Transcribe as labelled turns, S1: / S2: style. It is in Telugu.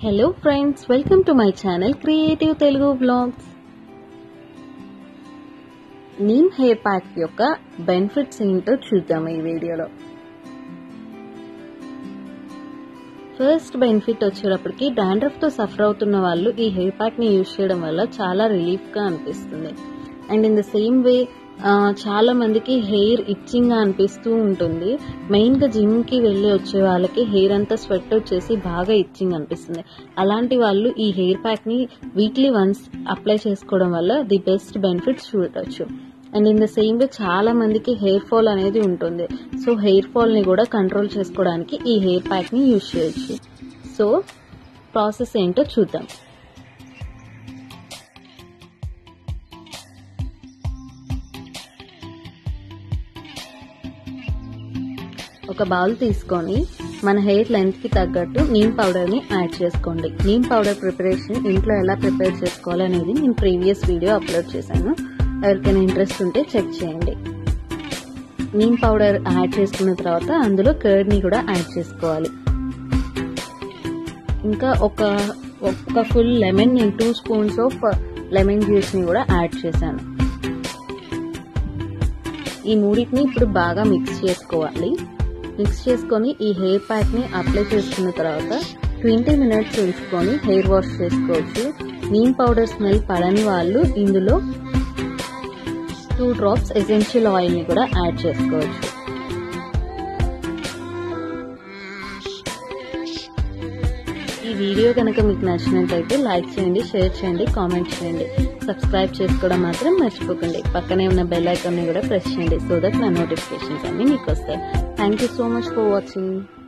S1: hello friends welcome to my channel creative Telugu vlogs neem hair pack యొక్క బెనిఫిట్స్ ఏంటో చూద్దాం ఈ వీడియోలో ఫస్ట్ బెనిఫిట్ వచ్చేటప్పటికి డాండ్రఫ్ తో సఫర్ అవుతున్న వాళ్ళు ఈ హెయిర్ ప్యాక్ ని యూజ్ చేయడం వల్ల చాలా రిలీఫ్ గా అనిపిస్తుంది and in the same way చాలా మందికి హెయిర్ ఇచ్చింగ్ గా అనిపిస్తూ ఉంటుంది మెయిన్ గా జిమ్ కి వెళ్ళి వచ్చే వాళ్ళకి హెయిర్ అంతా స్వెట్ వచ్చేసి బాగా ఇచ్చింగ్ అనిపిస్తుంది అలాంటి వాళ్ళు ఈ హెయిర్ ప్యాక్ ని వీక్లీ వన్స్ అప్లై చేసుకోవడం వల్ల ది బెస్ట్ బెనిఫిట్స్ చూడవచ్చు and in the same way చాలా మందికి హెయిర్ ఫాల్ అనేది ఉంటుంది సో హెయిర్ ఫాల్ ని కూడా కంట్రోల్ చేసుకోవడానికి ఈ హెయిర్ ప్యాక్ ని యూజ్ చేయొచ్చు సో ప్రాసెస్ ఏంటో చూద్దాం ఒక బౌల్ తీసుకొని మన హెయిర్ లెంత్ కి తగ్గట్టు నీమ్ పౌడర్ ని యాడ్ చేసుకోండి నీమ్ పౌడర్ ప్రిపరేషన్ ఇంట్లో ఎలా ప్రిపేర్ చేసుకోవాలి అనేది నేను ప్రీవియస్ వీడియో అప్లోడ్ చేశాను ఎవరికైనా ఇంట్రెస్ట్ ఉంటే చెక్ చేయండి నీమ్ పౌడర్ యాడ్ చేసుకున్న తర్వాత అందులో కర్డ్ ని కూడా యాడ్ చేసుకోవాలి ఇంకా ఒక ఒక ఫుల్ లెమన్ నేను two spoons of lemon juice ని కూడా యాడ్ చేశాను ఈ మూడింటిని ఇప్పుడు బాగా మిక్స్ చేసుకోవాలి మిక్స్ చేసుకొని ఈ హెయిర్ ప్యాక్ ని అప్లై చేసుకున్న తర్వాత ట్వంటీ మినిట్స్ ఉంచుకొని హెయిర్ వాష్ చేసుకోవచ్చు నీమ్ పౌడర్ స్మెల్ పడని వాళ్ళు ఇందులో టూ డ్రాప్స్ ఎసెన్షియల్ ఆయిల్ ని కూడా యాడ్ చేసుకోవచ్చు ఈ వీడియో కనుక మీకు నచ్చినట్లయితే లైక్ చేయండి షేర్ చేయండి కామెంట్ చేయండి సబ్స్క్రైబ్ చేసుకోవడం మాత్రం మర్చిపోకండి పక్కనే ఉన్న బెల్ ఐకాన్ని కూడా ప్రెస్ చేయండి సో దట్ నా నోటిఫికేషన్స్ అన్ని మీకు వస్తాయి thank you so much for watching